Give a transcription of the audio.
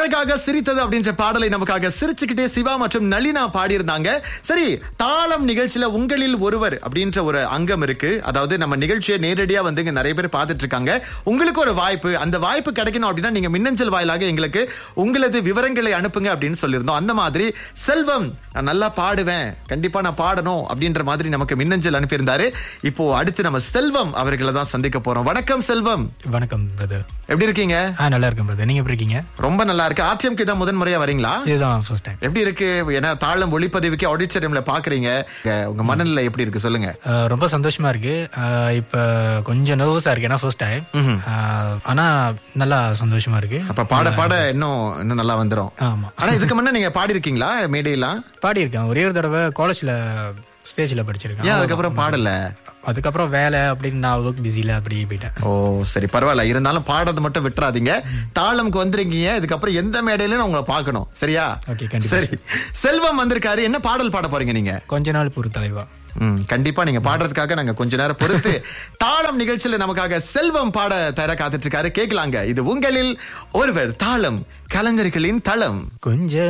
அழகாக சிரித்தது அப்படின்ற பாடலை நமக்காக சிரிச்சுக்கிட்டே சிவா மற்றும் நளினா பாடியிருந்தாங்க சரி தாளம் நிகழ்ச்சியில உங்களில் ஒருவர் அப்படின்ற ஒரு அங்கம் இருக்கு அதாவது நம்ம நிகழ்ச்சியை நேரடியா வந்து இங்க நிறைய பேர் பார்த்துட்டு இருக்காங்க உங்களுக்கு ஒரு வாய்ப்பு அந்த வாய்ப்பு கிடைக்கணும் அப்படின்னா நீங்க மின்னஞ்சல் வாயிலாக எங்களுக்கு உங்களது விவரங்களை அனுப்புங்க அப்படின்னு சொல்லியிருந்தோம் அந்த மாதிரி செல்வம் நான் நல்லா பாடுவேன் கண்டிப்பா நான் பாடணும் அப்படின்ற மாதிரி நமக்கு மின்னஞ்சல் அனுப்பியிருந்தாரு இப்போ அடுத்து நம்ம செல்வம் அவர்களை தான் சந்திக்க போறோம் வணக்கம் செல்வம் வணக்கம் பிரதர் எப்படி இருக்கீங்க ஆ நல்லா இருக்கேன் பிரதர் நீங்க எப்படி இருக்கீங்க ரொம்ப நல்லா இருக்கு ஆர்டிஎம்க்கு தான் முதன் முறையா வரீங்களா இதுதான் ஃபர்ஸ்ட் டைம் எப்படி இருக்கு ஏன்னா தாளம் ஒளிப்பதிவுக்கு ஆடிட்டோரியம்ல பாக்குறீங்க உங்க- உங்க மனநிலை எப்படி இருக்கு சொல்லுங்க ரொம்ப சந்தோஷமா இருக்கு அஹ், இப்ப கொஞ்சம் நர்வஸா இருக்கு ஏன்னா ஃபர்ஸ்ட் டைம் ஆனா நல்லா சந்தோஷமா இருக்கு அப்ப பாட பாட இன்னும் இன்னும் நல்லா வந்துரும் ஆமா ஆனா இதுக்கு முன்ன நீங்க பாடி இருக்கீங்களா மேடையெல்லாம் பாடியிருக்கேன் ஒரே ஒரு தடவை காலேஜ்ல ஸ்டேஜ்ல ஏன் படிச்சிருக்கேன் அதுக்கப்புறம் பாடல அதுக்கப்புறம் வேலை அப்படின்னு நான் ஒர்க் பிஸில அப்படி போயிட்டேன் ஓ சரி பரவாயில்ல இருந்தாலும் பாடுறது மட்டும் விட்டுறாதீங்க தாளம்க்கு வந்துருக்கீங்க இதுக்கப்புறம் எந்த மேடையில உங்களை பார்க்கணும் சரியா Okay, கண்டிப்பா. சரி செல்வம் வந்திருக்காரு என்ன பாடல் பாட போறீங்க நீங்க கொஞ்ச நாள் பொறு தலைவா ம், கண்டிப்பா நீங்க பாடுறதுக்காக நாங்க கொஞ்ச நேரம் பொறுத்து தாளம் நிகழ்ச்சியில நமக்காக செல்வம் பாட தர காத்துட்டு இருக்காரு கேட்கலாங்க இது உங்களில் ஒருவர் தாளம் கலைஞர்களின் தளம் கொஞ்ச